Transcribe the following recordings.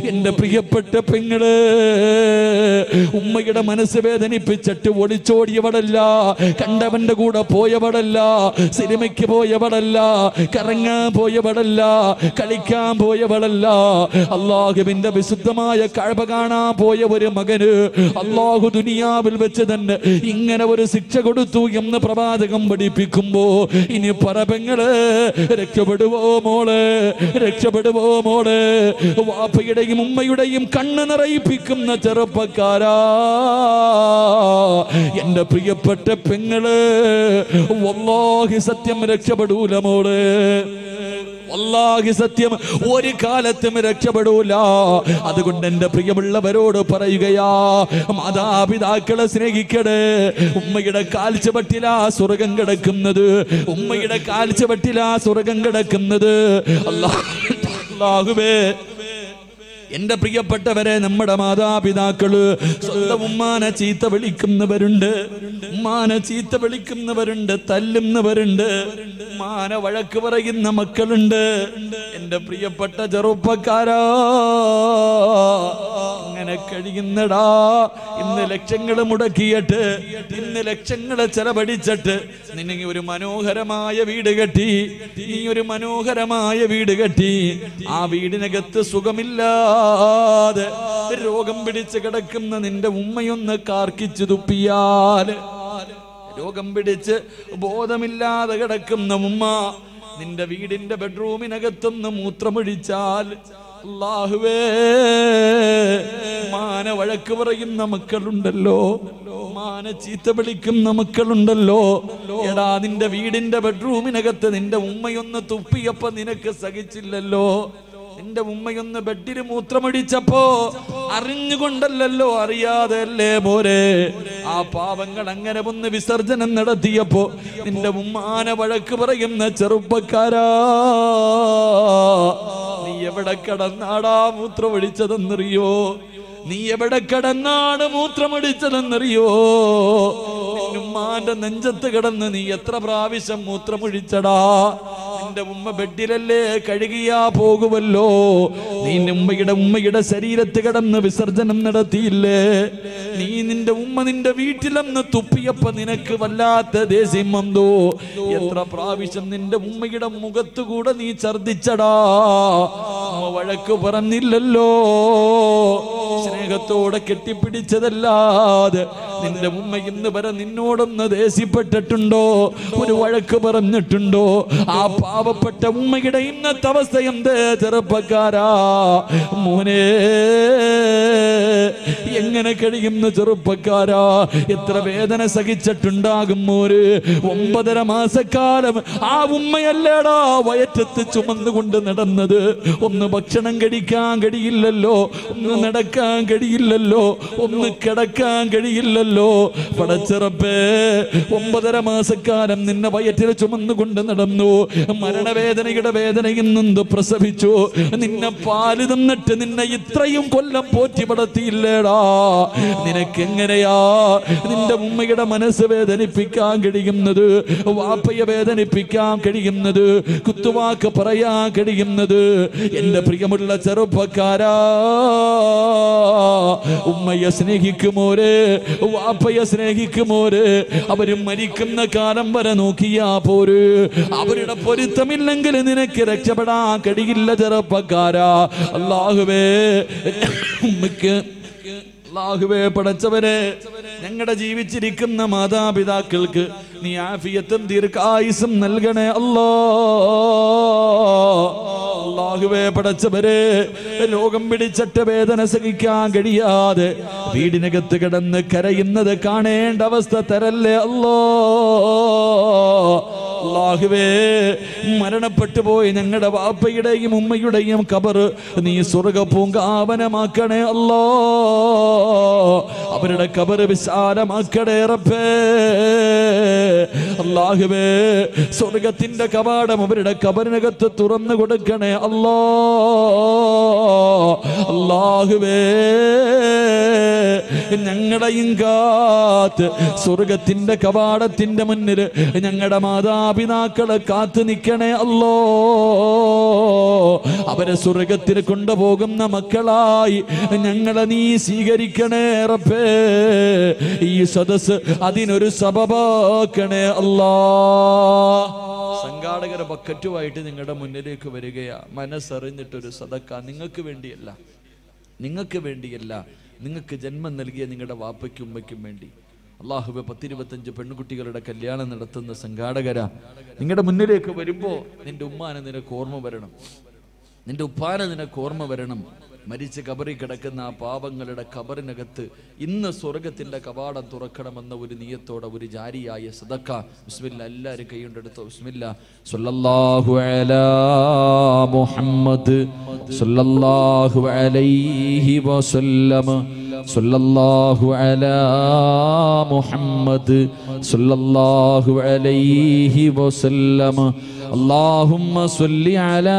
എന്റെ പ്രിയപ്പെട്ട പെങ്ങള് ഉമ്മയുടെ മനസ്സ് വേദനിപ്പിച്ചിട്ട് ഒളിച്ചോടിയവളല്ല കണ്ടവന്റെ കൂടെ പോയവളല്ല സിനിമയ്ക്ക് പോയവളല്ല കറങ്ങാൻ പോയവളല്ല കളിക്കാൻ പോയവളല്ല അള്ളാഹുവിന്റെ വിശുദ്ധമായ കഴപ കാണാൻ പോയ ഒരു മകന് അള്ളാഹു ദുനിയാവിൽ വെച്ച് തന്നെ ഇങ്ങനെ ഒരു ശിക്ഷ കൊടുത്തു എന്ന് പ്രവാചകം പഠിപ്പിക്കുമ്പോ ഇനി പറപെങ്ങള് രക്ഷപ്പെടുവോ മോള് രക്ഷപ്പെടുവോ മോള് വാപ്പയുടെയും ഉമ്മയുടെയും കണ്ണ് നിറയിപ്പിക്കുന്ന ചെറുപ്പക്കാരാ എന്റെ പ്രിയപ്പെട്ട പെങ്ങള് വല്ലാഹി സത്യം രക്ഷപ്പെടൂല മോള് വല്ലാഹി സത്യം ഒരു കാലത്തും രക്ഷപ്പെടൂല അതുകൊണ്ട് എന്റെ പ്രിയമുള്ളവരോട് പറയുകയാ മാതാപിതാക്കളെ സ്നേഹിക്കടേ ഉമ്മയുടെ കാൽച്ചുവട്ടിലാ സ്വർഗം കിടക്കുന്നത് ഉമ്മയുടെ കാൽച്ചുവട്ടിലാ സ്വർഗം കിടക്കുന്നത് അല്ലാ അല്ലാഹുവേ എന്റെ പ്രിയപ്പെട്ടവരെ നമ്മുടെ മാതാപിതാക്കള് സ്വന്തം ഉമ്മാനെ ചീത്ത വിളിക്കുന്നവരുണ്ട് ഉമ്മാനെ ചീത്ത വിളിക്കുന്നവരുണ്ട് തല്ലുന്നവരുണ്ട് ഉമ്മാനെ വഴക്ക് പറയുന്ന മക്കളുണ്ട് എന്റെ പ്രിയപ്പെട്ട ചെറുപ്പക്കാരാ അങ്ങനെ കഴിയുന്നടാ ഇന്ന് ലക്ഷങ്ങൾ മുടക്കിയിട്ട് ഇന്ന് ലക്ഷങ്ങൾ ചെലവഴിച്ചിട്ട് നിന്നെ ഒരു മനോഹരമായ വീട് കെട്ടി നീ ഒരു മനോഹരമായ വീട് കെട്ടി ആ വീടിനകത്ത് സുഖമില്ലാതെ രോഗം പിടിച്ച് കിടക്കുന്ന നിന്റെ ഉമ്മയൊന്ന് കാർക്കിച്ചു തുപ്പിയാല് രോഗം പിടിച്ച് ബോധമില്ലാതെ കിടക്കുന്ന ഉമ്മ നിന്റെ വീടിന്റെ ബെഡ്റൂമിനകത്തൊന്ന് മൂത്രമൊഴിച്ചാൽ അല്ലാഹുവേ മാന വഴക്ക് പറയുന്ന മക്കളുണ്ടല്ലോ മാന ചീത്ത വിളിക്കുന്ന മക്കളുണ്ടല്ലോ എടാ നിന്റെ വീടിന്റെ ബെഡ്റൂമിനകത്ത് നിന്റെ ഉമ്മയൊന്ന് തുപ്പിയപ്പോ നിനക്ക് സഹിച്ചില്ലല്ലോ നിന്റെ ഉമ്മയൊന്ന് ബെഡിൽ മൂത്രമടിച്ചപ്പോ അറിഞ്ഞുകൊണ്ടല്ലോ അറിയാതെ അല്ലേ പോരെ ആ പാവങ്ങൾ അങ്ങനെ ഒന്ന് വിസർജനം നടത്തിയപ്പോ നിന്റെ ഉമ്മാനെ വഴക്ക് പറയുന്ന ചെറുപ്പക്കാരാ നീ എവിടെ കിടന്നാടാ മൂത്രമൊഴിച്ചതെന്നറിയോ നീ എവിടെ കിടന്നാണ് മൂത്രമൊഴിച്ചതെന്നറിയോ നിന്റെ ഉമ്മാന്റെ നെഞ്ചത്ത് കിടന്ന് നീ എത്ര പ്രാവശ്യം മൂത്രമൊഴിച്ചടാ നിന്റെ ഉമ്മ ബെഡിലല്ലേ കഴുകിയാ പോകുമല്ലോ നീ നിന്റെ ഉമ്മയുടെ ഉമ്മയുടെ ശരീരത്ത് കിടന്ന് വിസർജനം നടത്തിയില്ലേ നീ നിന്റെ ഉമ്മ നിന്റെ വീട്ടിലെന്ന് തുപ്പിയപ്പോ നിനക്ക് വല്ലാത്ത ദേഷ്യം വന്നു എത്ര പ്രാവശ്യം നിന്റെ ഉമ്മയുടെ മുഖത്തുകൂടെ നീ ഛർദിച്ചടാ ഉമ്മ വഴക്ക് പറഞ്ഞില്ലല്ലോ സ്നേഹത്തോടെ കെട്ടിപ്പിടിച്ചതല്ലാതെ നിന്റെ ഉമ്മ ഇന്ന് വരെ നിന്നോടൊന്ന് ദേഷ്യപ്പെട്ടിട്ടുണ്ടോ ഒരു വഴക്ക് പറഞ്ഞിട്ടുണ്ടോ ആ പാവപ്പെട്ട ഉമ്മയുടെ ഇന്നത്തെ അവസ്ഥ എന്ത് ചെറുപ്പക്കാരാ മോനെ എങ്ങനെ കഴിയുന്ന ചെറുപ്പക്കാരാ എത്ര വേദന സഹിച്ചിട്ടുണ്ടാകും മോര് ഒമ്പതര മാസക്കാലം ആ ഉമ്മയല്ലേടാ വയറ്റത്ത് ചുമന്നുകൊണ്ട് നടന്നത് ഒന്ന് ഭക്ഷണം കഴിക്കാൻ കഴിയില്ലല്ലോ ഒന്ന് നടക്കാൻ കഴിയില്ലല്ലോ ഒന്ന് കിടക്കാൻ കഴിയില്ലല്ലോ പടച്ചിറപ്പേ ഒമ്പതര മാസക്കാലം നിന്നെ വയറ്റിൽ ചുമന്നുകൊണ്ട് നടന്നു മരണവേദനയുടെ വേദനയിൽ നിന്ന് പ്രസവിച്ചു നിന്നെ പാല് തന്നിട്ട് നിന്നെ ഇത്രയും കൊല്ലം പോറ്റി വളർത്തിയില്ലേടാ നിനക്ക് എങ്ങനെയാ നിന്റെ ഉമ്മയുടെ മനസ്സ് വേദനിപ്പിക്കാൻ കഴിയുന്നത് വാപ്പയെ വേദനിപ്പിക്കാൻ കഴിയുന്നത് കുത്തുവാക്ക് പറയാൻ കഴിയുന്നത് എന്റെ പ്രിയമുള്ള ചെറുപ്പക്കാരാ ഉമ്മയെ സ്നേഹിക്കുമോര് വാപ്പയെ സ്നേഹിക്കുമോര് അവര് മരിക്കുന്ന കാലം വരെ നോക്കിയാ പോര് അവരുടെ പൊരുത്തമില്ലെങ്കിൽ നിനക്ക് രക്ഷപ്പെടാൻ കഴിയില്ല ചെറുപ്പക്കാരാ അള്ളാഹുവേ ഉമ്മയ്ക്ക് അള്ളാഹുവേ പടച്ചവരെ ഞങ്ങളുടെ ജീവിച്ചിരിക്കുന്ന മാതാപിതാക്കൾക്ക് നീ ആഫിയത്തും ദീർഘായുസും നൽകണേ അല്ലോ അള്ളാഹുവേ പടച്ചവരെ രോഗം പിടിച്ചിട്ട് വേദന സഹിക്കാൻ കഴിയാതെ വീടിനകത്ത് കിടന്ന് കരയുന്നത് കാണേണ്ട അവസ്ഥ തരല്ലേ അല്ലോ അള്ളാഹുവേ മരണപ്പെട്ടു പോയി ഞങ്ങളുടെ വാപ്പയുടെയും ഉമ്മയുടെയും കബർ നീ സ്വർഗ പൂങ്കാവനമാക്കണേ അല്ലോ അവരുടെ കബർ വിശാലമാക്കണേ റബ്ബേ അള്ളാഹുവേ സ്വർഗത്തിന്റെ കവാടം അവരുടെ കബറിനകത്ത് തുറന്നു കൊടുക്കണേ അല്ലോ അള്ളാഹുവേ ഞങ്ങളെയും കാത്ത് സ്വർഗത്തിന്റെ കവാടത്തിന്റെ മുന്നിൽ ഞങ്ങളുടെ മാതാപിതാക്കളെ കാത്തു നിൽക്കണേ അല്ലോ അവരെ സ്വർഗത്തിൽ കൊണ്ടുപോകുന്ന മക്കളായി ഞങ്ങളെ നീ സ്വീകരിക്കണേ റബ്ബേ ഈ സദസ് അതിനൊരു സബബാക്കണേ അല്ലാ സംഘാടകര ബക്കറ്റുമായിട്ട് നിങ്ങളുടെ മുന്നിലേക്ക് വരികയാ മനസ്സറിഞ്ഞിട്ടൊരു സദക്ക നിങ്ങൾക്ക് വേണ്ടിയല്ല നിങ്ങൾക്ക് വേണ്ടിയല്ല നിങ്ങൾക്ക് ജന്മം നൽകിയ നിങ്ങളുടെ വാപ്പയ്ക്കും ഉമ്മയ്ക്കും വേണ്ടി അള്ളാഹുബെ പത്തിരുപത്തഞ്ച് പെൺകുട്ടികളുടെ കല്യാണം നടത്തുന്ന സംഘാടകര നിങ്ങളുടെ മുന്നിലേക്ക് വരുമ്പോൾ നിന്റെ ഉമ്മാനെ നിനക്ക് ഓർമ്മ വരണം നിന്റെ ഉപ്പാനെ നിനക്ക് ഓർമ്മ വരണം മരിച്ച് കബറിൽ കിടക്കുന്ന ആ പാപങ്ങളുടെ കബറിനകത്ത് ഇന്ന് സ്വർഗത്തിന്റെ കവാടം തുറക്കണമെന്ന ഒരു നിയത്തോടെ ഒരു ജാരിയായ സദക്ക ബിസ്മില്ല എല്ലാവരും കൈകൊണ്ടെടുത്തോ ബിസ്മില്ല സല്ലല്ലാഹു അലാ മുഹമ്മദ് സല്ലല്ലാഹു അലൈഹി വസല്ലമ സല്ലല്ലാഹു അലാ മുഹമ്മദ് സല്ലല്ലാഹു അലൈഹി വസല്ലമ اللهم صل على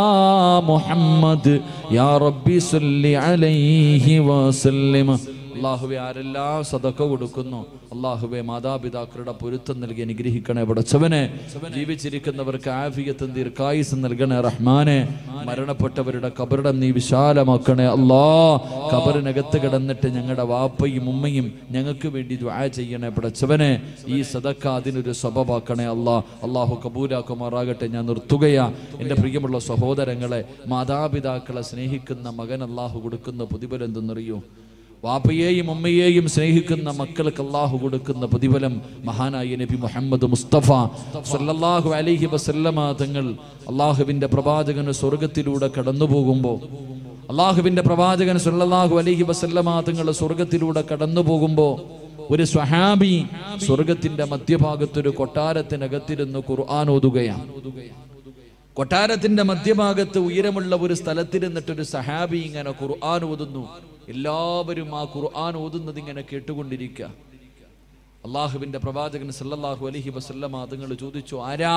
محمد يا ربي صل عليه وسلم അള്ളാഹുവെ ആരെല്ലാം സതക്ക കൊടുക്കുന്നു അള്ളാഹുവെ മാതാപിതാക്കളുടെ പൊരുത്തം നൽകി അനുഗ്രഹിക്കണേ പടച്ചവനെ ജീവിച്ചിരിക്കുന്നവർക്ക് ആഫിയത്തും ദീർഘായുസും നൽകണേ റഹ്മാനെ മരണപ്പെട്ടവരുടെ കബറിടം നീ വിശാലമാക്കണേ അല്ലാ കബറിനകത്ത് കിടന്നിട്ട് ഞങ്ങളുടെ വാപ്പയും ഉമ്മയും ഞങ്ങൾക്ക് വേണ്ടി ദ്വാ ചെയ്യണേ പടച്ചവനെ ഈ സദക്ക അതിനൊരു സ്വഭാവാക്കണേ അല്ലാ അള്ളാഹു കബൂലാക്കുമാറാകട്ടെ ഞാൻ നിർത്തുകയാ എൻ്റെ പ്രിയമുള്ള സഹോദരങ്ങളെ മാതാപിതാക്കളെ സ്നേഹിക്കുന്ന മകൻ അള്ളാഹു കൊടുക്കുന്ന പ്രതിഫലം എന്തെന്നറിയോ വാപ്പയെയും ഉമ്മയെയും സ്നേഹിക്കുന്ന മക്കൾക്ക് അള്ളാഹു കൊടുക്കുന്ന പ്രതിഫലം മഹാനായ നബി മുഹമ്മദ് മുസ്തഫ സല്ലല്ലാഹു അലൈഹി വസല്ലമ തങ്ങൾ അള്ളാഹുവിൻ്റെ പ്രവാചകന് സ്വർഗത്തിലൂടെ കടന്നു പോകുമ്പോൾ അള്ളാഹുവിൻ്റെ പ്രവാചകൻ സല്ലല്ലാഹു അലൈഹി വസല്ലമ തങ്ങൾ സ്വർഗത്തിലൂടെ കടന്നു പോകുമ്പോൾ ഒരു സ്വഹാബി സ്വർഗത്തിന്റെ മധ്യഭാഗത്തൊരു കൊട്ടാരത്തിനകത്തിരുന്ന് ഖുർആൻ ഓതുകയാണ് കൊട്ടാരത്തിന്റെ മധ്യഭാഗത്ത് ഉയരമുള്ള ഒരു സ്ഥലത്തിരുന്നിട്ടൊരു സഹാബി ഇങ്ങനെ ഖുർആൻ ഓതുന്നു എല്ലാവരും ആ ഖുർആൻ ഓതുന്നത് ഇങ്ങനെ കേട്ടുകൊണ്ടിരിക്കുക അള്ളാഹുവിന്റെ പ്രവാചകൻ സല്ലല്ലാഹു അലൈഹി വസല്ലമ തങ്ങൾ ചോദിച്ചു ആരാ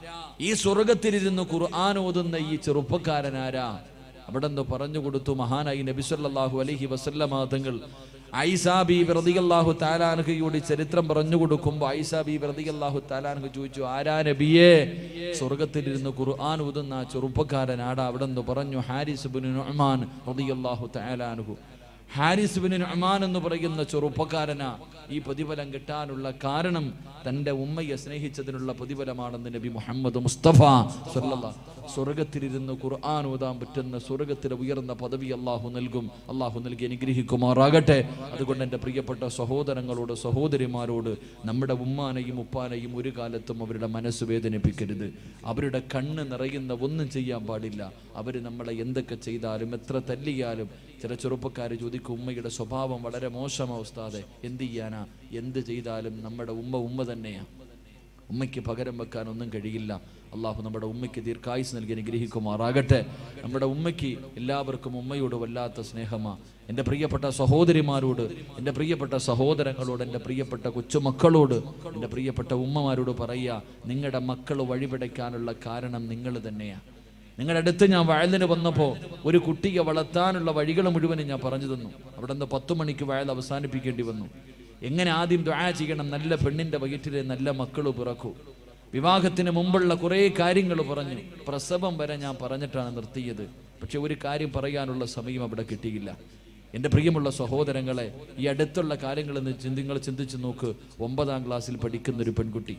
ഈ സ്വർഗത്തിലിരുന്ന് ഖുർആൻ ഓതുന്ന ഈ ചെറുപ്പക്കാരൻ ആരാ അവിടെ നിന്ന് പറഞ്ഞു കൊടുത്തു മഹാനായി നബി സല്ലല്ലാഹു അലൈഹി വസല്ലമ തങ്ങൾ ഐസാ ബീബി റളിയല്ലാഹു താലാൻഹയോട് ചരിത്രം പറഞ്ഞു കൊടുക്കുമ്പോൾ ഐസാ ബീബി റളിയല്ലാഹു താലാൻഹ ചോദിച്ചു ആരാ നബിയേ സ്വർഗത്തിലിരുന്ന് ഖുർആൻ ഓതുന്ന ആ ചെറുപ്പക്കാരൻ ആടാ അവിടെ നിന്ന് പറഞ്ഞു ഹാരിസ് ബിൻ നുഅ്മാൻ റളിയല്ലാഹു താലാൻഹു ഹാരിസ് ബിൻ നുഅ്മാൻ എന്ന് പറയുന്ന ചെറുപ്പക്കാരനാ ഈ പ്രതിഫലം കിട്ടാനുള്ള കാരണം തൻ്റെ ഉമ്മയെ സ്നേഹിച്ചതിനുള്ള പ്രതിഫലമാണെന്ന് നബി മുഹമ്മദ് മുസ്തഫ സല്ലല്ലാഹു സ്വർഗത്തിലിരുന്ന് ഖുർആൻ ഓതാൻ പറ്റുന്ന സ്വർഗത്തിലെ ഉയർന്ന പദവി അള്ളാഹു നൽകും അള്ളാഹു നൽകി അനുഗ്രഹിക്കുമാറാകട്ടെ അതുകൊണ്ട് എൻ്റെ പ്രിയപ്പെട്ട സഹോദരങ്ങളോട് സഹോദരിമാരോട് നമ്മുടെ ഉമ്മാനെയും ഉപ്പാനെയും ഒരു കാലത്തും അവരുടെ മനസ്സ് വേദനിപ്പിക്കരുത് അവരുടെ കണ്ണ് നിറയുന്ന ഒന്നും ചെയ്യാൻ പാടില്ല അവർ നമ്മളെ എന്തൊക്കെ ചെയ്താലും എത്ര തല്ലിയാലും ചില ചെറുപ്പക്കാർ ചോദിക്കും ഉമ്മയുടെ സ്വഭാവം വളരെ മോശമാ ഉസ്താദെ എന്ത് ചെയ്യാനാ എന്ത് ചെയ്താലും നമ്മുടെ ഉമ്മ ഉമ്മ തന്നെയാ ഉമ്മയ്ക്ക് പകരം വെക്കാൻ ഒന്നും കഴിയില്ല അള്ളാഹു നമ്മുടെ ഉമ്മയ്ക്ക് ദീർഘായുസ് നൽകി അനുഗ്രഹിക്കുമാറാകട്ടെ നമ്മുടെ ഉമ്മയ്ക്ക് എല്ലാവർക്കും ഉമ്മയോട് വല്ലാത്ത സ്നേഹമാ എൻ്റെ പ്രിയപ്പെട്ട സഹോദരിമാരോട് എൻ്റെ പ്രിയപ്പെട്ട സഹോദരങ്ങളോട് എൻ്റെ പ്രിയപ്പെട്ട കൊച്ചുമക്കളോട് എൻ്റെ പ്രിയപ്പെട്ട ഉമ്മമാരോട് പറയുക നിങ്ങളുടെ മക്കൾ വഴിപിടയ്ക്കാനുള്ള കാരണം നിങ്ങൾ തന്നെയാണ് നിങ്ങളുടെ അടുത്ത് ഞാൻ വയലിന് വന്നപ്പോൾ ഒരു കുട്ടിയെ വളർത്താനുള്ള വഴികൾ മുഴുവനും ഞാൻ പറഞ്ഞു തന്നു അവിടെ നിന്ന് പത്ത് മണിക്ക് വയൽ അവസാനിപ്പിക്കേണ്ടി വന്നു എങ്ങനെ ആദ്യം ദ്വാ ചെയ്യണം നല്ല പെണ്ണിന്റെ വയറ്റിലെ നല്ല മക്കൾ പിറക്കൂ വിവാഹത്തിന് മുമ്പുള്ള കുറേ കാര്യങ്ങൾ പറഞ്ഞു പ്രസവം വരെ ഞാൻ പറഞ്ഞിട്ടാണ് നിർത്തിയത് പക്ഷെ ഒരു കാര്യം പറയാനുള്ള സമയം അവിടെ കിട്ടിയില്ല എൻ്റെ പ്രിയമുള്ള സഹോദരങ്ങളെ ഈ അടുത്തുള്ള കാര്യങ്ങൾ നിങ്ങൾ ചിന്തിച്ചു നോക്ക് ഒമ്പതാം ക്ലാസ്സിൽ പഠിക്കുന്ന ഒരു പെൺകുട്ടി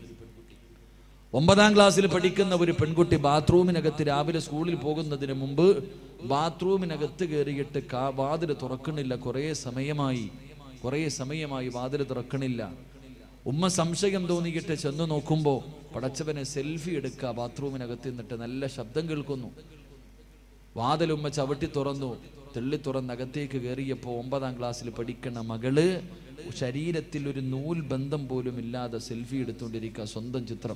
ഒമ്പതാം ക്ലാസ്സിൽ പഠിക്കുന്ന ഒരു പെൺകുട്ടി ബാത്റൂമിനകത്ത് രാവിലെ സ്കൂളിൽ പോകുന്നതിന് മുമ്പ് ബാത്റൂമിനകത്ത് കയറിയിട്ട് കാ വാതിൽ തുറക്കണില്ല കുറേ സമയമായി കുറേ സമയമായി വാതിൽ തുറക്കണില്ല ഉമ്മ സംശയം തോന്നിയിട്ട് ചെന്ന് നോക്കുമ്പോൾ പടച്ചവനെ സെൽഫി എടുക്കുക ബാത്റൂമിനകത്ത് നിന്നിട്ട് നല്ല ശബ്ദം കേൾക്കുന്നു വാതിൽ ഉമ്മ ചവിട്ടി തുറന്നു തെള്ളി തുറന്നകത്തേക്ക് കയറിയപ്പോൾ ഒമ്പതാം ക്ലാസ്സിൽ പഠിക്കുന്ന മകള് ശരീരത്തിൽ ഒരു നൂൽ ബന്ധം പോലും ഇല്ലാതെ സെൽഫി എടുത്തുകൊണ്ടിരിക്കുക സ്വന്തം ചിത്രം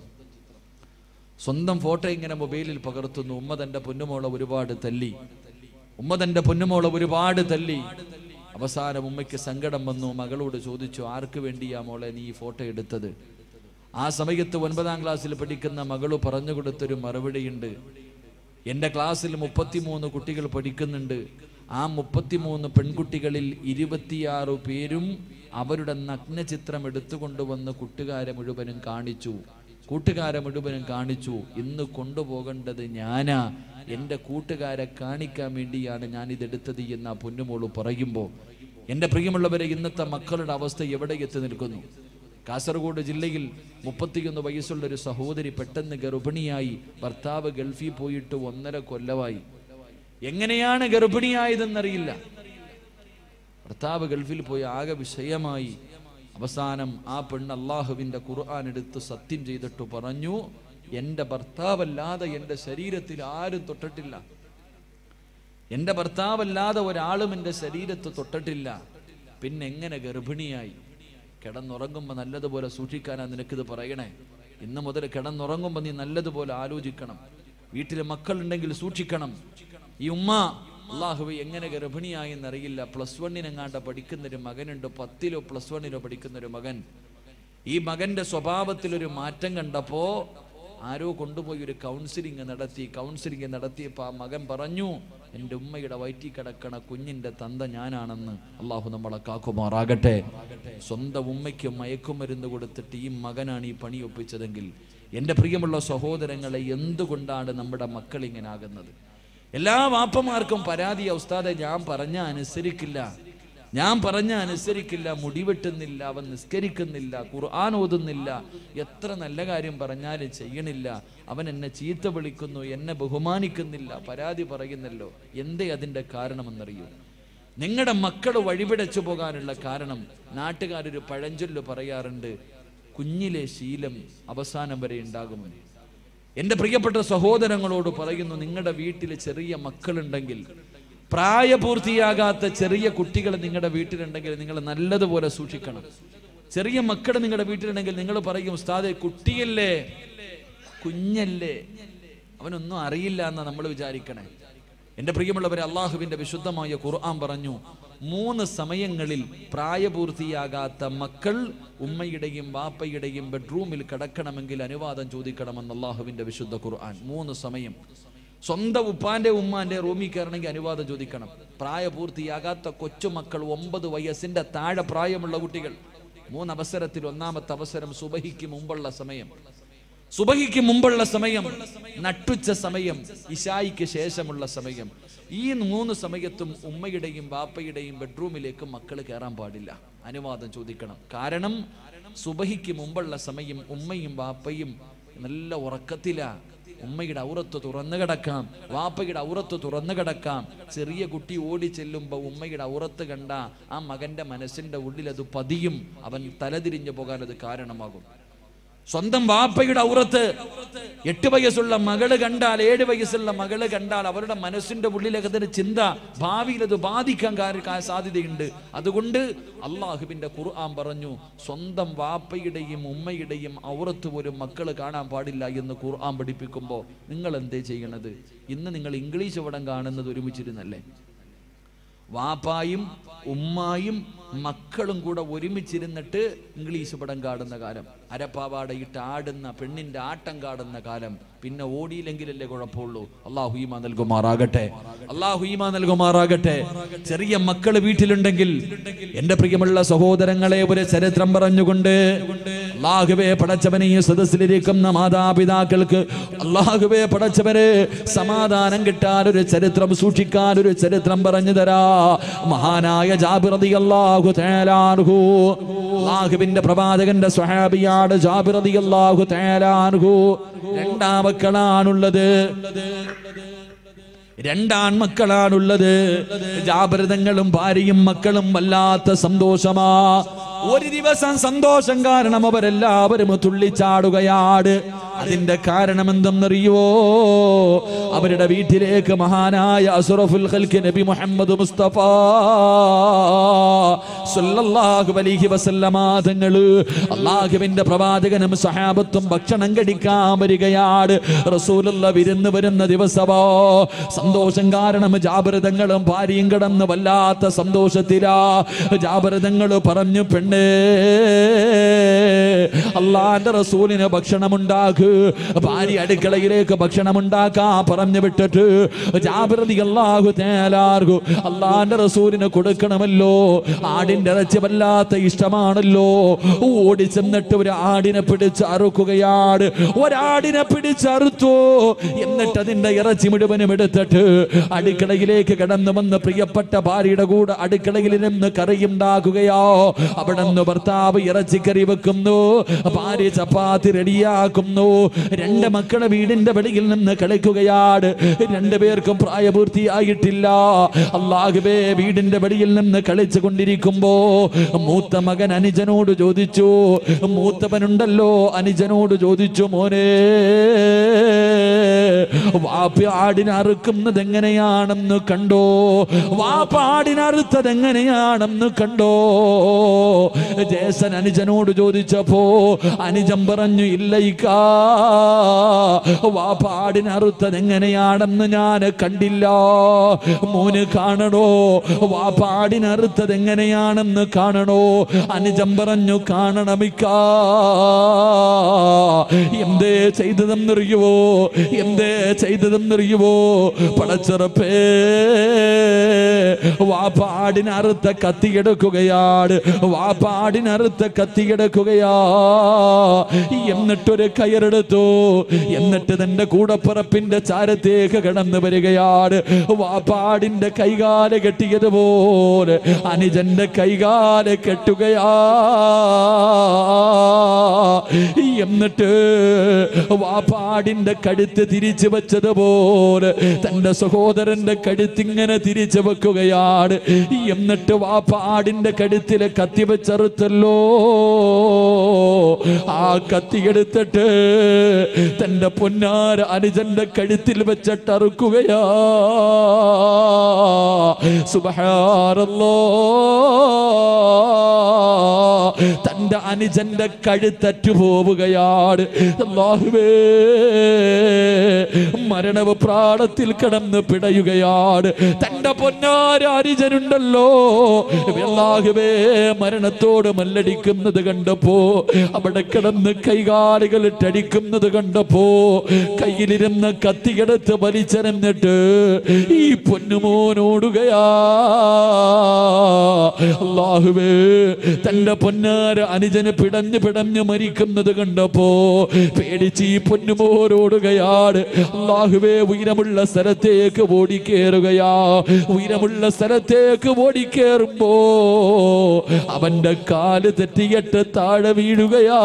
സ്വന്തം ഫോട്ടോ ഇങ്ങനെ മൊബൈലിൽ പകർത്തുന്നു ഉമ്മ തന്റെ പൊന്നുമോളെ ഒരുപാട് തല്ലി ഉമ്മ തന്റെ പൊന്നുമോളെ ഒരുപാട് തല്ലി അവസാനം ഉമ്മയ്ക്ക് സങ്കടം വന്നു മകളോട് ചോദിച്ചു ആർക്ക് വേണ്ടിയാ മോളെ നീ ഈ ഫോട്ടോ എടുത്തത് ആ സമയത്ത് ഒൻപതാം ക്ലാസ്സിൽ പഠിക്കുന്ന മകള് പറഞ്ഞു കൊടുത്തൊരു മറുപടിയുണ്ട് എൻ്റെ ക്ലാസ്സിൽ മുപ്പത്തിമൂന്ന് കുട്ടികൾ പഠിക്കുന്നുണ്ട് ആ മുപ്പത്തിമൂന്ന് പെൺകുട്ടികളിൽ ഇരുപത്തിയാറ് പേരും അവരുടെ നഗ്നചിത്രം എടുത്തുകൊണ്ടുവന്ന് കൂട്ടുകാരെ മുഴുവനും കാണിച്ചു കൂട്ടുകാരെ മുഴുവനും കാണിച്ചു ഇന്ന് കൊണ്ടുപോകേണ്ടത് ഞാനാ എൻ്റെ കൂട്ടുകാരെ കാണിക്കാൻ വേണ്ടിയാണ് ഞാൻ ഇതെടുത്തത് എന്ന് ആ പൊന്നുമോള് പറയുമ്പോൾ എൻ്റെ പ്രിയമുള്ളവരെ ഇന്നത്തെ മക്കളുടെ അവസ്ഥ എവിടെ എത്തി നിൽക്കുന്നു കാസർഗോഡ് ജില്ലയിൽ മുപ്പത്തിയൊന്ന് വയസ്സുള്ള ഒരു സഹോദരി പെട്ടെന്ന് ഗർഭിണിയായി ഭർത്താവ് ഗൾഫിൽ പോയിട്ട് ഒന്നര കൊല്ലമായി എങ്ങനെയാണ് ഗർഭിണിയായതെന്നറിയില്ല ഭർത്താവ് ഗൾഫിൽ പോയി ആകെ വിഷയമായി അവസാനം ആ പെണ്ണ് അള്ളാഹുവിൻ്റെ ഖുർആൻ എടുത്ത് സത്യം ചെയ്തിട്ട് പറഞ്ഞു എൻ്റെ ഭർത്താവല്ലാതെ എൻ്റെ ശരീരത്തിൽ ആരും തൊട്ടിട്ടില്ല എൻ്റെ ഭർത്താവല്ലാതെ ഒരാളും എൻ്റെ ശരീരത്ത് തൊട്ടിട്ടില്ല പിന്നെ എങ്ങനെ ഗർഭിണിയായി കിടന്നുറങ്ങുമ്പോൾ നല്ലതുപോലെ സൂക്ഷിക്കാനാ നിനക്കിത് പറയണേ ഇന്ന് മുതൽ കിടന്നുറങ്ങുമ്പോൾ നീ നല്ലതുപോലെ ആലോചിക്കണം വീട്ടിലെ മക്കളുണ്ടെങ്കിൽ സൂക്ഷിക്കണം ഈ ഉമ്മ അള്ളാഹുവെ എങ്ങനെ ഗർഭിണിയായി എന്നറിയില്ല പ്ലസ് വണ്ണിനെങ്ങാണ്ട് പഠിക്കുന്നൊരു മകനുണ്ട് പത്തിലോ പ്ലസ് വണ്ണിലോ പഠിക്കുന്നൊരു മകൻ ഈ മകന്റെ സ്വഭാവത്തിൽ ഒരു മാറ്റം കണ്ടപ്പോ ആരോ കൊണ്ടുപോയി ഒരു കൗൺസിലിംഗ് നടത്തി കൗൺസിലിംഗ് നടത്തിയപ്പോൾ ആ മകൻ പറഞ്ഞു എൻ്റെ ഉമ്മയുടെ വയറ്റി കിടക്കണ കുഞ്ഞിന്റെ തന്ത ഞാനാണെന്ന് അള്ളാഹു നമ്മളെ കാക്കുമാറാകട്ടെ സ്വന്തം ഉമ്മയ്ക്ക് മയക്കുമരുന്ന് കൊടുത്തിട്ട് ഈ മകനാണ് ഈ പണി ഒപ്പിച്ചതെങ്കിൽ എൻ്റെ പ്രിയമുള്ള സഹോദരങ്ങളെ എന്തുകൊണ്ടാണ് നമ്മുടെ മക്കൾ ഇങ്ങനെ ആകുന്നത് എല്ലാ വാപ്പമാർക്കും പരാതി ഉസ്താദെ ഞാൻ പറഞ്ഞ അനുസരിക്കില്ല ഞാൻ പറഞ്ഞ അനുസരിക്കില്ല മുടിവെട്ടുന്നില്ല അവൻ നിസ്കരിക്കുന്നില്ല ഖുർആൻ ഓതുന്നില്ല എത്ര നല്ല കാര്യം പറഞ്ഞാലും ചെയ്യണില്ല അവൻ എന്നെ ചീത്ത വിളിക്കുന്നു എന്നെ ബഹുമാനിക്കുന്നില്ല പരാതി പറയുന്നല്ലോ എന്തേ അതിൻ്റെ കാരണമെന്നറിയൂ നിങ്ങളുടെ മക്കൾ വഴിപിടച്ചു പോകാനുള്ള കാരണം നാട്ടുകാരൊരു പഴഞ്ചൊല്ല് പറയാറുണ്ട് കുഞ്ഞിലെ ശീലം അവസാനം വരെ ഉണ്ടാകുമെന്ന് എൻ്റെ പ്രിയപ്പെട്ട സഹോദരങ്ങളോട് പറയുന്നു നിങ്ങളുടെ വീട്ടിൽ ചെറിയ മക്കളുണ്ടെങ്കിൽ പ്രായപൂർത്തിയാകാത്ത ചെറിയ കുട്ടികൾ നിങ്ങളുടെ വീട്ടിലുണ്ടെങ്കിൽ നിങ്ങൾ നല്ലതുപോലെ സൂക്ഷിക്കണം ചെറിയ മക്കൾ നിങ്ങളുടെ വീട്ടിലുണ്ടെങ്കിൽ നിങ്ങൾ പറയും ഉസ്താദെ കുട്ടിയല്ലേ കുഞ്ഞല്ലേ അവനൊന്നും അറിയില്ല എന്ന് നമ്മൾ വിചാരിക്കണേ എൻ്റെ പ്രിയമുള്ളവരെ അള്ളാഹുവിൻ്റെ വിശുദ്ധമായ ഖുർആൻ പറഞ്ഞു മൂന്ന് സമയങ്ങളിൽ പ്രായപൂർത്തിയാകാത്ത മക്കൾ ഉമ്മയുടെയും വാപ്പയുടെയും ബെഡ്റൂമിൽ കിടക്കണമെങ്കിൽ അനുവാദം ചോദിക്കണമെന്ന് അള്ളാഹുവിൻ്റെ വിശുദ്ധ ഖുർആൻ മൂന്ന് സമയം സ്വന്തം ഉപ്പാന്റെ ഉമ്മാന്റെ റൂമിൽ കയറണമെങ്കിൽ അനുവാദം ചോദിക്കണം പ്രായപൂർത്തിയാകാത്ത കൊച്ചുമക്കൾ ഒമ്പത് വയസ്സിന്റെ താഴെ പ്രായമുള്ള കുട്ടികൾ മൂന്ന് അവസരത്തിൽ ഒന്നാമത്തെ അവസരം സുബഹിക്ക് മുമ്പുള്ള സമയം സുബഹിക്ക് മുമ്പുള്ള സമയം നട്ടുച്ച സമയം ഇഷായിക്ക് ശേഷമുള്ള സമയം ഈ മൂന്ന് സമയത്തും ഉമ്മയുടെയും ബാപ്പയുടെയും ബെഡ്റൂമിലേക്ക് മക്കൾ കയറാൻ പാടില്ല അനുവാദം ചോദിക്കണം കാരണം സുബഹിക്ക് മുമ്പുള്ള സമയം ഉമ്മയും ബാപ്പയും നല്ല ഉറക്കത്തിലാ ഉമ്മയുടെ ഔറത്ത് തുറന്നു കിടക്കാം വാപ്പയുടെ ഔറത്ത് തുറന്നു കിടക്കാം ചെറിയ കുട്ടി ഓടി ചെല്ലുമ്പോൾ ഉമ്മയുടെ ഔറത്ത് കണ്ട ആ മകന്റെ മനസ്സിന്റെ ഉള്ളിൽ അത് പതിയും അവൻ തലതിരിഞ്ഞു പോകാൻ അത് കാരണമാകും സ്വന്തം വാപ്പയുടെ ഔറത്ത് എട്ട് വയസ്സുള്ള മകള് കണ്ടാൽ ഏഴ് വയസ്സുള്ള മകള് കണ്ടാൽ അവരുടെ മനസ്സിന്റെ ഉള്ളിലേക്ക് അതിന് ചിന്ത ഭാവിയിൽ അത് ബാധിക്കാൻ കാര- കാ- സാധ്യതയുണ്ട് അതുകൊണ്ട് അള്ളാഹുവിന്റെ ഖുർആൻ പറഞ്ഞു സ്വന്തം വാപ്പയുടെയും ഉമ്മയുടെയും ഔറത്ത് പോലും മക്കൾ കാണാൻ പാടില്ല എന്ന് ഖുർആൻ പഠിപ്പിക്കുമ്പോൾ നിങ്ങൾ എന്തേ ചെയ്യണത് ഇന്ന് നിങ്ങൾ ഇംഗ്ലീഷ് പടം കാണുന്നത് ഒരുമിച്ചിരുന്നല്ലേ വാപ്പായും ഉമ്മായും മക്കളും കൂടെ ഒരുമിച്ചിരുന്നിട്ട് ഇംഗ്ലീഷ് പടം കാണുന്ന കാലം അരപ്പാവാടയിട്ട് ആടുന്ന പെണ്ണിന്റെ ആട്ടം കാണുന്ന കാലം പിന്നെ ഓടിയില്ലെങ്കിലല്ലേ കുഴപ്പമുള്ളൂ അള്ളാഹു ഈമ നൽകുമാറാകട്ടെ അള്ളാഹു ഈമ നൽകുമാറാകട്ടെ ചെറിയ മക്കൾ വീട്ടിലുണ്ടെങ്കിൽ എന്റെ പ്രിയമുള്ള സഹോദരങ്ങളെ ഒരു ചരിത്രം പറഞ്ഞുകൊണ്ട് അള്ളാഹുവെ പടച്ചവനെ ഈ സദസ്സിലിരിക്കുന്ന മാതാപിതാക്കൾക്ക് അള്ളാഹുവെ പടച്ചവരെ സമാധാനം കിട്ടാൻ ഒരു ചരിത്രം സൂക്ഷിക്കാൻ ഒരു ചരിത്രം പറഞ്ഞു തരാ മഹാനായ ജാബിറതി അള്ളാഹു തേലാൻഹു അള്ളാഹുവിന്റെ പ്രവാചകന്റെ സ്വഹാബിയാട് ജാബിറതി അള്ളാഹു തേലാൻഹു രണ്ടാമക്കളാണുള്ളത് രണ്ടാൺമക്കളാണുള്ളത് ജാഗ്രതങ്ങളും ഭാര്യയും മക്കളും വല്ലാത്ത സന്തോഷമാ ഒരു ദിവസം സന്തോഷം കാരണം അവരെല്ലാവരും തുള്ളിച്ചാടുകയാണ് അതിന്റെ കാരണം എന്തെന്നറിയോ അവരുടെ വീട്ടിലേക്ക് മഹാനായ അസുറഫുൽ ഖൽക്ക് നബി മുഹമ്മദ് മുസ്തഫ സല്ലല്ലാഹു അലൈഹി വസല്ലമ തങ്ങള് അള്ളാഹുവിന്റെ പ്രവാചകനും സഹാബത്തും ഭക്ഷണം കഴിക്കാൻ വരികയാണ് റസൂലുള്ള വിരുന്ന് വരുന്ന ദിവസമോ സന്തോഷം കാരണം ജാഗ്രതങ്ങളും ഭാര്യയും കിടന്ന് വല്ലാത്ത സന്തോഷത്തിലാ ജാഗ്രതങ്ങൾ പറഞ്ഞു പെണ്ണേ അള്ളാന്റെ റസൂലിന് ഭക്ഷണം ഉണ്ടാക്കുക വന്നിട്ട് ഭാര്യ അടുക്കളയിലേക്ക് ഭക്ഷണം ഉണ്ടാക്കാൻ പറഞ്ഞു വിട്ടിട്ട് ജാബിറതി അള്ളാഹു തേലാർഹു അള്ളാന്റെ റസൂലിന് കൊടുക്കണമല്ലോ ആടിന്റെ ഇറച്ചി വല്ലാത്ത ഇഷ്ടമാണല്ലോ ഓടി ചെന്നിട്ട് ഒരു ആടിനെ പിടിച്ച് അറുക്കുകയാണ് ഒരാടിനെ പിടിച്ചറുത്തു എന്നിട്ട് അതിന്റെ ഇറച്ചി മുഴുവനും എടുത്തിട്ട് അടുക്കളയിലേക്ക് കടന്നു വന്ന് പ്രിയപ്പെട്ട ഭാര്യയുടെ കൂടെ അടുക്കളയിൽ നിന്ന് കറിയുണ്ടാക്കുകയോ അവിടെ നിന്ന് ഭർത്താവ് ഇറച്ചിക്കറി വെക്കുന്നു ഭാര്യ ചപ്പാത്തി റെഡിയാക്കുന്നു രണ്ട് മക്കളെ വീടിന്റെ വെളിയിൽ നിന്ന് കളിക്കുകയാണ് രണ്ടുപേർക്കും പ്രായപൂർത്തിയായിട്ടില്ല അള്ളാഹുബേ വീടിന്റെ വെളിയിൽ നിന്ന് കളിച്ചു കൊണ്ടിരിക്കുമ്പോ മൂത്ത മകൻ അനുജനോട് ചോദിച്ചു മൂത്തവനുണ്ടല്ലോ അനുജനോട് ചോദിച്ചു മോനെ വാപ്പ ആടിനെ അറുക്കുന്നത് എങ്ങനെയാണെന്ന് കണ്ടോ വാപ്പ ആടിനെ അറുത്തത് എങ്ങനെയാണെന്ന് കണ്ടോ ജേസൻ അനുജനോട് ചോദിച്ചപ്പോ അനുജൻ പറഞ്ഞു ഇല്ലയിക്കാ വാപ്പ ആടിനെ അറുത്തത് എങ്ങനെയാണെന്ന് ഞാൻ കണ്ടില്ല മോന് കാണണോ വാപ്പ ആടിനെ അറുത്തത് എങ്ങനെയാണെന്ന് കാണണോ അനുജൻ പറഞ്ഞു കാണണമിക്കാ എന്തേ ചെയ്തതെന്നറിയുവോ എന്തേ ചെയ്തതെന്നറിയുവോ പടച്ചിറപ്പേ വാപ്പാടിനറുത്ത കത്തിയെടുക്കുകയാണ് വാപ്പാടിനറുത്ത കത്തിയെടുക്കുകയാ എന്നിട്ടൊരു കയറെടുത്തു എന്നിട്ട് തന്റെ കൂടപ്പിറപ്പിന്റെ ചാരത്തേക്ക് കടന്നു വരികയാണ് വാപ്പാടിന്റെ കൈകാല് കെട്ടിയതുപോലെ അനുജന്റെ കൈകാല് കെട്ടുകയാ എന്നിട്ട് വാപ്പാടിന്റെ കഴുത്ത് തിരിച്ചു വെച്ചതുപോലെ തന്റെ സഹോദരന്റെ കഴുത്തിങ്ങനെ തിരിച്ചു വെക്കുകയാണ് എന്നിട്ട് വാപ്പാടിന്റെ കഴുത്തിലെ കത്തി വെച്ചറുത്തല്ലോ ആ കത്തി എടുത്തിട്ട് തന്റെ പൊന്നാര അനുജന്റെ കഴുത്തിൽ വെച്ചിട്ടറുക്കുകയാ സുബഹാറല്ലോ തന്റെ അനുജന്റെ കഴുത്തറ്റു പോവുകയാണ് അല്ലാഹുവേ മരണവ് പ്രാണത്തിൽ കിടന്ന് പിടയുകയാണ് തന്റെ പൊന്നാര അനുജനുണ്ടല്ലോ അല്ലാഹുവേ മരണത്തോട് മല്ലടിക്കുന്നത് കണ്ടപ്പോ അവിടെ കിടന്ന് കൈകാലുകൾ ഇട്ടടിക്കുന്നത് കണ്ടപ്പോ കയ്യിലിരുന്ന കത്തിയെടുത്ത് വലിച്ചെറിഞ്ഞിട്ട് ഈ പൊന്നുമോനോടുകയാ അള്ളാഹുവേ തന്റെ പൊന്നാര അനുജന് പിടഞ്ഞ് പിടഞ്ഞ് മരിക്കുന്നത് കണ്ടപ്പോ പേടിച്ച് ഈ പൊന്നുമോനോടുകയാണ് അള്ളാഹുവേ ഉയരമുള്ള സ്ഥലത്തേക്ക് ഓടിക്കേറുകയാ ഉയരമുള്ള സ്ഥലത്തേക്ക് ഓടിക്കേറുമ്പോ അവന്റെ കാല് തെറ്റിയിട്ട് താഴെ വീഴുകയാ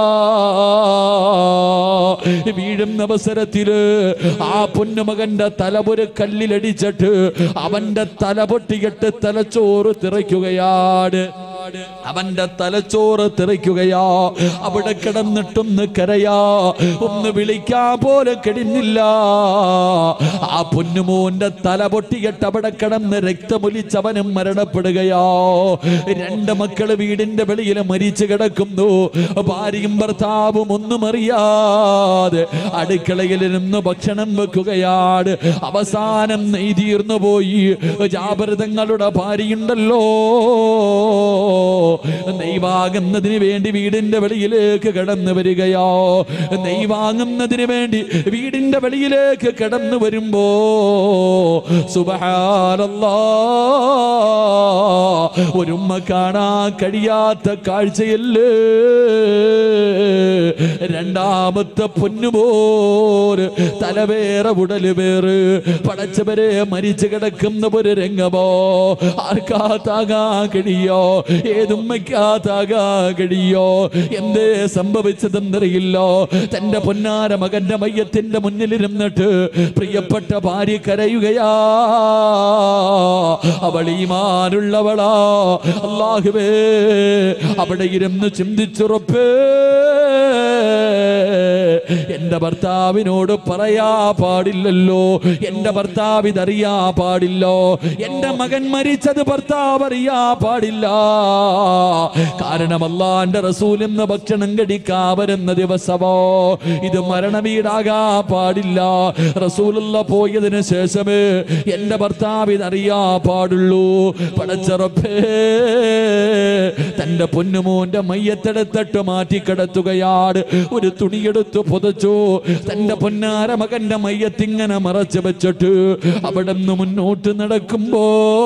വീഴുന്ന അവസരത്തില് ആ പൊന്നുമകന്റെ തലപൊരു കല്ലിലടിച്ചിട്ട് അവന്റെ തല പൊട്ടിയിട്ട് തലച്ചോറ് തിറയ്ക്കുകയാണ് അവന്റെ തലച്ചോറ് തെറിക്കുകയാ അവിടെ കിടന്നിട്ടൊന്ന് കരയാ ഒന്ന് വിളിക്കാൻ പോലെ കിടന്നില്ല ആ പൊന്നുമോന്റെ തല പൊട്ടിയിട്ട് അവിടെ കിടന്ന് രക്തമൊലിച്ചവനും മരണപ്പെടുകയോ രണ്ട് മക്കള് വീടിന്റെ വെളിയിൽ മരിച്ചു കിടക്കുന്നു ഭാര്യയും ഭർത്താവും ഒന്നും അറിയാതെ അടുക്കളയിൽ നിന്ന് ഭക്ഷണം വെക്കുകയാണ് അവസാനം നെയ്തീർന്നു പോയി ജാബൃതങ്ങളുടെ ഭാര്യയുണ്ടല്ലോ നെയ്വാങ്ങുന്നതിന് വേണ്ടി വീടിന്റെ വെളിയിലേക്ക് കടന്നു വരികയോ നെയ്വാങ്ങുന്നതിന് വേണ്ടി വീടിന്റെ വെളിയിലേക്ക് കടന്നു വരുമ്പോ സുബഹാനല്ലാ ഒരുമ്മ കാണാൻ കഴിയാത്ത കാഴ്ചയല്ലേ രണ്ടാമത്തെ പൊന്നുപോര് തലവേറെ ഉടല് വേറ് പടച്ചവരെ മരിച്ചു കിടക്കുന്ന ഒരു രംഗമോ ആർക്കാ താകാൻ കഴിയോ ഏതുമ്മയ്ക്കാ താകാൻ കഴിയോ എന്തേ സംഭവിച്ചതെന്നറിയില്ലോ തന്റെ പൊന്നാര മകന്റെ മയ്യത്തിന്റെ മുന്നിലിരുന്നിട്ട് പ്രിയപ്പെട്ട ഭാര്യ കരയുകയാ അവൾ ഈമാനുള്ളവളാ അള്ളാഹുവേ അവിടെ ഇരുന്ന് ചിന്തിച്ചുറപ്പേ എന്റെ എന്റെ ഭർത്താവിനോട് പറയാ പാടില്ലല്ലോ എന്റെ ഭർത്താവ് ഇതറിയാ പാടില്ലോ എന്റെ മകൻ മരിച്ചത് ഭർത്താവ് അറിയാ പാടില്ല കാരണം അള്ളാന്റെ റസൂൽ എന്ന ഭക്ഷണം കഴിക്കാ വരുന്ന ദിവസമോ ഇത് മരണവീടാകാ പാടില്ല റസൂലുള്ള പോയതിന് ശേഷമേ എന്റെ ഭർത്താവ് ഇതറിയാ പാടുള്ളൂ പടച്ചറപ്പേ തന്റെ പൊന്നുമോന്റെ മയ്യത്തെടുത്തിട്ട് മാറ്റി കിടത്തുകയാണ് ഒരു തുണിയെടുത്ത് പുതച്ചു തന്റെ പൊന്നാര മകന്റെ മയ്യത്തിങ്ങനെ മറച്ചു വെച്ചിട്ട് അവിടെ നിന്ന് മുന്നോട്ട് നടക്കുമ്പോ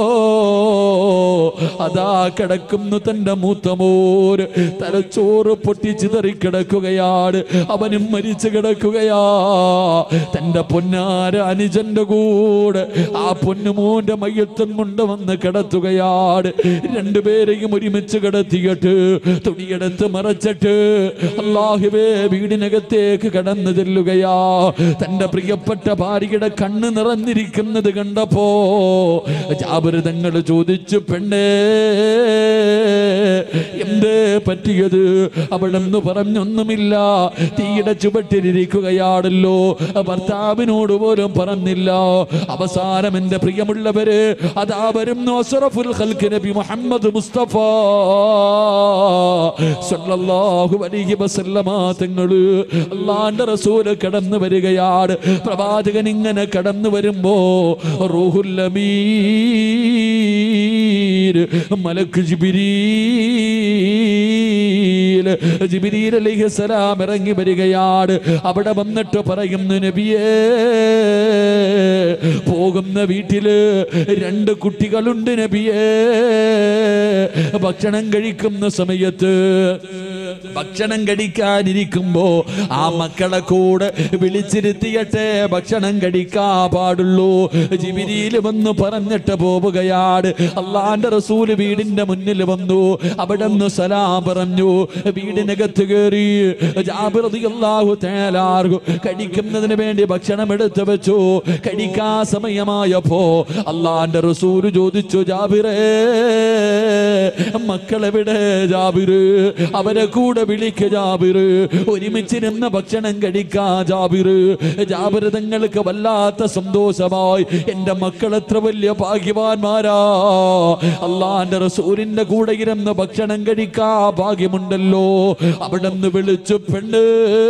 അതാ കിടക്കുന്നു തന്റെ മൂത്തമോര് തലച്ചോറ് പൊട്ടി ചിതറി കിടക്കുകയാണ് അവനും മരിച്ചു കിടക്കുകയാ തന്റെ പൊന്നാര അനുജന്റെ കൂടെ ആ പൊന്നുമോന്റെ മയ്യത്തും കൊണ്ടുവന്ന് കിടത്തുകയാണ് രണ്ടുപേരെയും ഒരുമിച്ച് കിടത്തിയിട്ട് തുണിയെടുത്ത് മറച്ചിട്ട് അള്ളാഹുവേ വീടിനകത്തേക്ക് കടന്നു ചെല്ലുകയാ തന്റെ പ്രിയപ്പെട്ട ഭാര്യയുടെ കണ്ണ് നിറഞ്ഞിരിക്കുന്നത് കണ്ടപ്പോ ജാബിതങ്ങൾ ചോദിച്ചു പെണ്ണേ എന്തേ പറ്റിയത് അവിടെന്ന് പറഞ്ഞൊന്നുമില്ല തീയുടെ ചുവട്ടിലിരിക്കുകയാണല്ലോ ഭർത്താവിനോട് പോലും പറഞ്ഞില്ല അവസാനം എന്റെ പ്രിയമുള്ളവര് അതാ വരുന്നു അസ്റഫുൽ ഖൽക്ക് നബി മുഹമ്മദ് മുസ്തഫ സല്ലല്ലാഹു അലൈഹി വസല്ലമ തങ്ങള് അള്ളാന്റെ റസൂല് കടന്നു വരികയാണ് പ്രവാചകൻ ഇങ്ങനെ കടന്നു വരുമ്പോ റൂഹുൽ അമീർ മലക്ക് ജിബിരീൽ ജിബിരീൽ അലൈഹിസ്സലാം ഇറങ്ങി വരികയാണ് അവിടെ വന്നിട്ട് പറയുന്നു നബിയേ പോകുന്ന വീട്ടില് രണ്ട് കുട്ടികളുണ്ട് നബിയേ ഭക്ഷണം കഴിക്കുന്ന സമയത്ത് ഭക്ഷണം കഴിക്കാനിരിക്കുമ്പോ ആ മക്കളെ കൂടെ വിളിച്ചിരുത്തിയട്ടെ ഭക്ഷണം കഴിക്കാ പാടുള്ളൂ ജിബിരിയിൽ വന്ന് പറഞ്ഞിട്ട് പോവുകയാണ് അള്ളാന്റെ റസൂല് വീടിന്റെ മുന്നിൽ വന്നു അവിടെ നിന്ന് സലാം പറഞ്ഞു വീടിനകത്ത് കയറി ജാബിറതിയല്ലാഹു തേലാർഗു കഴിക്കുന്നതിന് വേണ്ടി ഭക്ഷണം എടുത്തു വെച്ചു കഴിക്കാ സമയമായപ്പോ അള്ളാന്റെ റസൂല് ചോദിച്ചു ജാബിറേ മക്കളെവിടെ ജാബിറ് അവരെ കൂടെ വിളിക്ക ജാബിറ് ഒരുമിച്ചിരുന്ന് ഭക്ഷണം കഴിക്കാ ജാബിറ് ജാബിറ് തങ്ങൾക്ക് വല്ലാത്ത സന്തോഷമായി എന്റെ മക്കൾ എത്ര വലിയ ഭാഗ്യവാന്മാരാ അള്ളാന്റെ റസൂലിന്റെ കൂടെ ഇരുന്ന് ഭക്ഷണം കഴിക്കാ ഭാഗ്യമുണ്ടല്ലോ അവിടെ നിന്ന് വിളിച്ചു പെണ്ണ്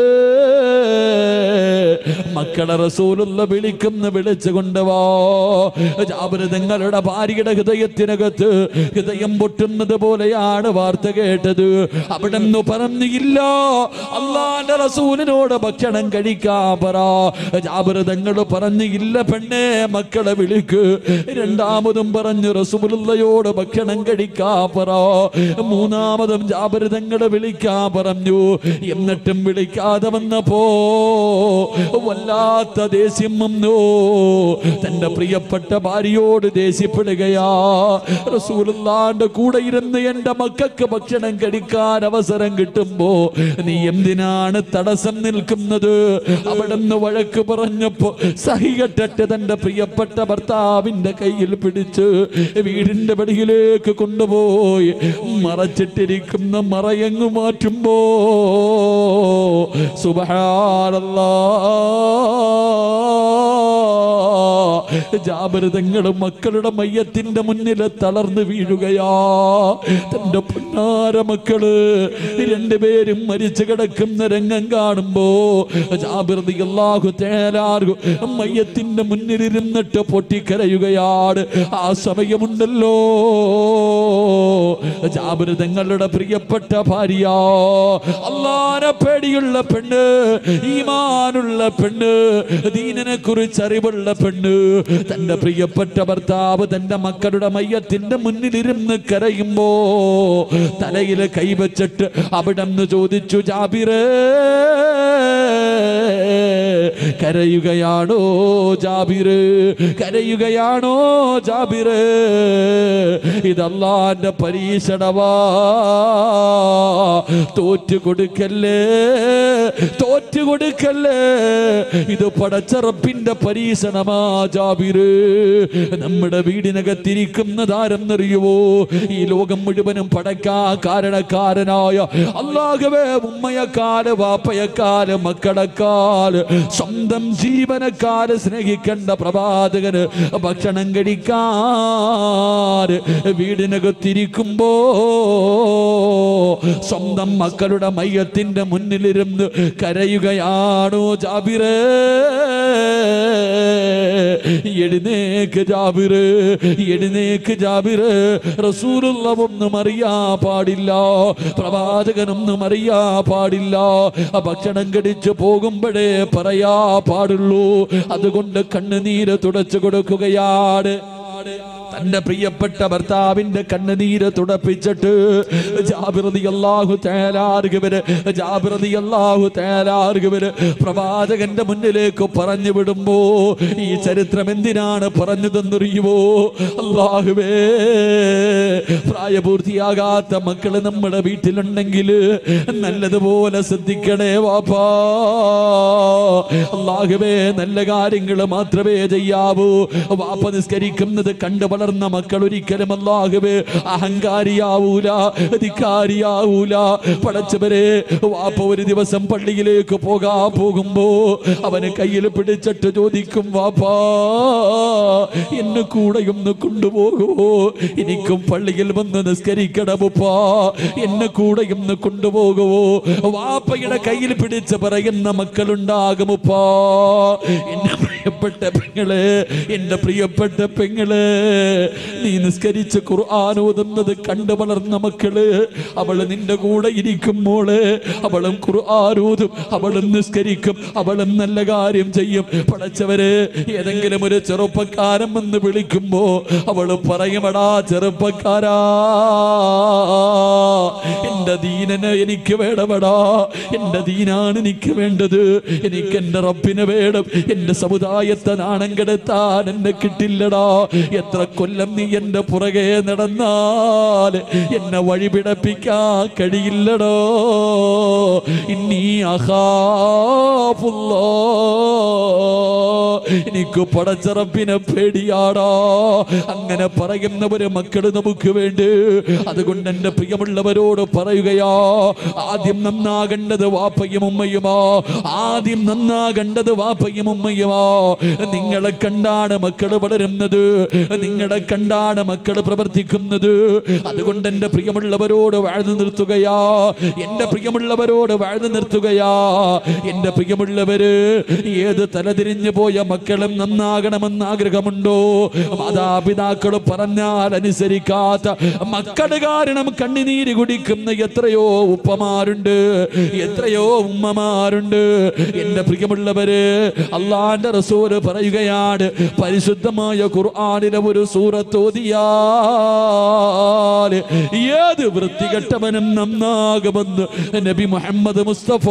മക്കളെ റസൂലുള്ള വിളിക്കുന്ന വിളിച്ചു കൊണ്ടുവാ ജാബിറ് തങ്ങളുടെ ഭാര്യയുടെ ഹൃദയത്തിനകത്ത് ഹൃദയം പൊട്ടുന്നത് പോലെയാണ് വാർത്ത കേട്ടത് അവിടെ നിന്ന് പറഞ്ഞില്ല അള്ളാന്റെ റസൂലിനോട് ഭക്ഷണം കഴിക്കാ പറ ജാബിർ തങ്ങൾ പറഞ്ഞില്ല പെണ്ണെ മക്കളെ വിളിക്ക് രണ്ടാമതും പറഞ്ഞു റസൂലുള്ളയോട് ഭക്ഷണം കഴിക്കാ പറ മൂന്നാമതും ജാബിർ തങ്ങളെ വിളിക്കാ പറഞ്ഞു എന്നിട്ടും വിളിക്കാതെ വന്നപ്പോ വല്ലാത്ത ദേഷ്യം വന്നു തന്റെ പ്രിയപ്പെട്ട ഭാര്യയോട് ദേഷ്യപ്പെടുകയാ റസൂലുള്ളാന്റെ കൂടെ ഇരുന്ന് എന്റെ മക്കൾക്ക് ഭക്ഷണം കഴിക്കാൻ അവസരം കിട്ടുമ്പോ നീ എന്തിനാണ് തടസ്സം നിൽക്കുന്നത് അവിടെ നിന്ന് വഴക്ക് പറഞ്ഞപ്പോ സഹികെട്ടിട്ട് തന്റെ പ്രിയപ്പെട്ട ഭർത്താവിന്റെ കയ്യിൽ പിടിച്ച് വീടിന്റെ വെളിയിലേക്ക് കൊണ്ടുപോയി മറച്ചിട്ടിരിക്കുന്ന മറയങ്ങ് മാറ്റുമ്പോ സുബഹാനല്ലാ ജാബിതങ്ങളും മക്കളുടെ മയ്യത്തിന്റെ മുന്നിൽ തളർന്നു വീഴുകയാ തന്റെ പൊന്നാര മക്കള് രണ്ടുപേരും മരിച്ചു കിടക്കുന്ന രംഗം കാണുമ്പോ ജാബിർദി അല്ലാഹു തേലാർഗു മയ്യത്തിന്റെ മുന്നിലിരുന്നിട്ട് പൊട്ടിക്കരയുകയാണ് ആ സമയമുണ്ടല്ലോ ജാബിർ തങ്ങളുടെ പ്രിയപ്പെട്ട ഭാര്യ അള്ളാനെ പേടിയുള്ള പെണ്ണ് ഈമാനുള്ള പെണ്ണ് ദീനനെ കുറിച്ച് അറിവുള്ള പെണ്ണ് തന്റെ പ്രിയപ്പെട്ട ഭർത്താവ് തന്റെ മക്കളുടെ മയ്യത്തിന്റെ മുന്നിലിരുന്ന് കരയുമ്പോ തലയിൽ കൈവച്ചിട്ട് അവിടെ നിന്ന് ചോദിച്ചു ജാബിറേ കരയുകയാണോ ജാബിറ് കരയുകയാണോ ജാബിറ് ഇതല്ലാന്റെ പരീക്ഷണവാ തോറ്റു കൊടുക്കല്ലേ തോറ്റു കൊടുക്കല്ലേ ഇത് പടച്ചറപ്പിന്റെ പരീക്ഷണമാ ജാബിറ് നമ്മുടെ വീടിനകത്തിരിക്കുന്നതാരെന്നറിയുവോ ഈ ലോകം മുഴുവനും പടക്കാ കാരണക്കാരനായ അള്ളാഹുവേ ഉമ്മയക്കാല് വാപ്പയക്കാല് മക്കളെക്കാല് മക്കളെക്കാല് സ്വന്തം ജീവനക്കാര് സ്നേഹിക്കേണ്ട പ്രവാചകന് ഭക്ഷണം കഴിക്കാറ് വീടിനകത്തിരിക്കുമ്പോ സ്വന്തം മക്കളുടെ മയ്യത്തിന്റെ മുന്നിലിരുന്ന് കരയുകയാണോ ജാബിറേ എഴുന്നേക്ക് ജാബിറ് എഴുന്നേക്ക് ജാബിറ് റസൂലുള്ള ഒന്നും അറിയാ പാടില്ല പ്രവാചകനൊന്നും അറിയാ പാടില്ല ആ ഭക്ഷണം കടിച്ചു പോകുമ്പോഴേ പറയാ പാടുള്ളൂ അതുകൊണ്ട് കണ്ണുനീര് തുടച്ചു കൊടുക്കുകയാണ് തന്റെ പ്രിയപ്പെട്ട ഭർത്താവിന്റെ കണ്ണുനീര് തുടപ്പിച്ചിട്ട് ജാബിറതി അള്ളാഹു തേലാറുകവര് ജാബിറതി അള്ളാഹു തേലാറുകവര് പ്രവാചകന്റെ മുന്നിലേക്ക് പറഞ്ഞു വിടുമ്പോ ഈ ചരിത്രം എന്തിനാണ് പറഞ്ഞതെന്നറിയുമോ അള്ളാഹുവേ പ്രായപൂർത്തിയാകാത്ത മക്കള് നമ്മുടെ വീട്ടിലുണ്ടെങ്കിൽ നല്ലതുപോലെ ശ്രദ്ധിക്കണേ വാപ്പാ അള്ളാഹുവേ നല്ല കാര്യങ്ങൾ മാത്രമേ ചെയ്യാവൂ വാപ്പ നിസ്കരിക്കുന്നത് കണ്ടു വളർന്ന മക്കൾ ഒരിക്കലും അല്ലാഹുവേ അഹങ്കാരിയാവൂല ധിക്കാരിയാവൂല പടച്ചവരെ വാപ്പ ഒരു ദിവസം പള്ളിയിലേക്ക് പോകാ പോകുമ്പോ അവന് കയ്യിൽ പിടിച്ചിട്ട് ചോദിക്കും വാപ്പാ എന്നെ കൂടെ ഒന്ന് കൊണ്ടുപോകുമോ എനിക്കും പള്ളിയിൽ വന്ന് നിസ്കരിക്കണമുപ്പാ എന്നെ കൂടെ ഒന്ന് കൊണ്ടുപോകുമോ വാപ്പയുടെ കയ്യിൽ പിടിച്ച് പറയുന്ന മക്കളുണ്ടാകുമുപ്പാ എന്നെ പ്രിയപ്പെട്ട പെങ്ങള് എന്റെ പ്രിയപ്പെട്ട പെങ്ങള് നീ നിസ്കരിച്ച് ഖുർആൻ ഓതുന്നത് കണ്ടു വളർന്ന മക്കള് അവള് നിന്റെ കൂടെ ഇരിക്കുമ്പോള് അവളും ഖുർആൻ ഓതും അവളും നിസ്കരിക്കും അവളും നല്ല കാര്യം ചെയ്യും പടച്ചവര് ഏതെങ്കിലും ഒരു ചെറുപ്പക്കാരൻ വന്ന് വിളിക്കുമ്പോ അവള് പറയുമടാ ചെറുപ്പക്കാരാ എന്റെ ദീനന് എനിക്ക് വേണമടാ എന്റെ ദീനാണ് എനിക്ക് വേണ്ടത് എനിക്ക് എന്റെ റബ്ബിനെ വേണം എന്റെ സമുദായത്തെ നാണം കെടുത്താൻ എന്നെ കിട്ടില്ലടാ എത്ര കൊല്ലം നീ എന്റെ പുറകെ നടന്നാൽ എന്നെ വഴിപിടപ്പിക്കാൻ കഴിയില്ലടോ ഇന്നീ അഹാഫുല്ലോ എനിക്ക് പടച്ചറപ്പിനെ പേടിയാടാ അങ്ങനെ പറയുന്നവര് മക്കള് നമുക്ക് വേണ്ടി അതുകൊണ്ട് എന്റെ പ്രിയമുള്ളവരോട് പറയുകയാ ആദ്യം നന്നാകേണ്ടത് വാപ്പയും ഉമ്മയുമോ ആദ്യം നന്നാകേണ്ടത് വാപ്പയും ഉമ്മയുമോ നിങ്ങളെ കണ്ടാണ് മക്കള് വളരുന്നത് നിങ്ങളെ കണ്ടാണ് മക്കള് പ്രവർത്തിക്കുന്നത് അതുകൊണ്ട് എന്റെ പ്രിയമുള്ളവരോട് വാഴ്ന്നു നിർത്തുകയാ എന്റെ പ്രിയമുള്ളവരോട് വാഴ്ന്നു നിർത്തുകയാ എന്റെ പ്രിയമുള്ളവര് ഏത് തലതിരിഞ്ഞു പോയ മക്കളും നന്നാകണമെന്ന് ആഗ്രഹമുണ്ടോ മാതാപിതാക്കൾ പറഞ്ഞാൽ അനുസരിക്കാത്ത മക്കള് കാരണം കണ്ണുനീര് കുടിക്കുന്ന എത്രയോ ഉപ്പമാരുണ്ട് എത്രയോ ഉമ്മമാരുണ്ട് എന്റെ പ്രിയമുള്ളവര് അള്ളാന്റെ റസൂല് പറയുകയാണ് പരിശുദ്ധമായ ഖുർആാനിലെ ഒരു സൂറത്തോതിയാൽ ഏത് വൃത്തികെട്ടവനും നന്നാകുമെന്ന് നബി മുഹമ്മദ് മുസ്തഫ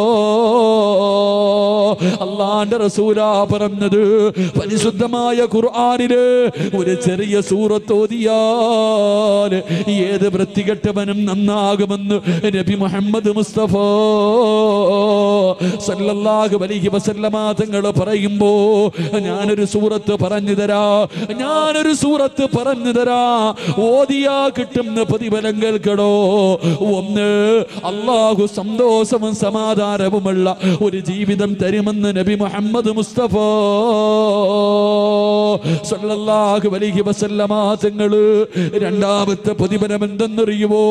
അള്ളാന്റെ റസൂലാ പറഞ്ഞത് പരിശുദ്ധമായ ഖുർആാനില് ഒരു ചെറിയ സൂറത്തോതിയാൽ ഏത് വൃത്തികെട്ടവനും നന്നാകുമെന്ന് നബി മുഹമ്മദ് മുസ്തഫ സല്ലല്ലാഹു അലൈഹി വസല്ലമ തങ്ങൾ പറയുമ്പോ ഞാനൊരു സൂറത്ത് പറഞ്ഞു തരാ ഞാനൊരു സൂറത്ത് പറഞ്ഞു തരാ ഓതിയാ കിട്ടുന്ന പ്രതിഫലം കേൾക്കടോ ഒന്ന് അള്ളാഹു സന്തോഷവും സമാധാനവുമുള്ള ഒരു ജീവിതം തരുമെന്ന് നബി മുഹമ്മദ് മുസ്തഫ സല്ലല്ലാഹു അലൈഹി വസല്ലമ തങ്ങള് രണ്ടാമത്തെ പ്രതിഫലം എന്തെന്നറിയുമോ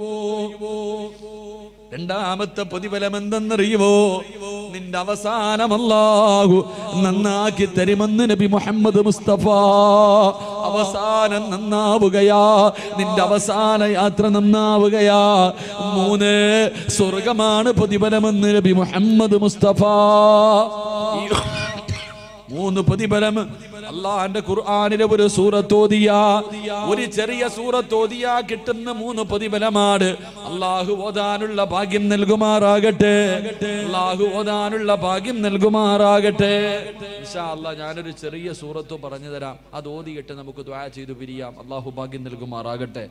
രണ്ടാമത്തെ പ്രതിഫലം എന്തെന്നറിയുമോ നിന്റെ അവസാനം അല്ലാഹു നന്നാക്കി തരുമെന്ന് നബി മുഹമ്മദ് മുസ്തഫ അവസാനം നന്നാവുകയാ നിന്റെ അവസാന യാത്ര നന്നാവുകയാ മൂന്ന് സ്വർഗമാണ് പ്രതിഫലമെന്ന് നബി മുഹമ്മദ് മുസ്തഫ ഈ മൂന്ന് പ്രതിഫലം അള്ളാന്റെ ഖുർആാനിലെ ഒരു സൂറത്തോതിയ ഒരു ചെറിയ സൂറത്തോതിയ കിട്ടുന്ന മൂന്ന് പ്രതിഫലമാണ് അള്ളാഹു ഓതാനുള്ള ഭാഗ്യം നൽകുമാറാകട്ടെ അള്ളാഹു ഓതാനുള്ള ഭാഗ്യം നൽകുമാറാകട്ടെ ഇൻഷാ അല്ലാ ഞാനൊരു ചെറിയ സൂറത്ത് പറഞ്ഞു തരാം അത് ഓതിയിട്ട് നമുക്ക് ദ്വാ ചെയ്തു പിരിയാം അള്ളാഹു ഭാഗ്യം നൽകുമാറാകട്ടെ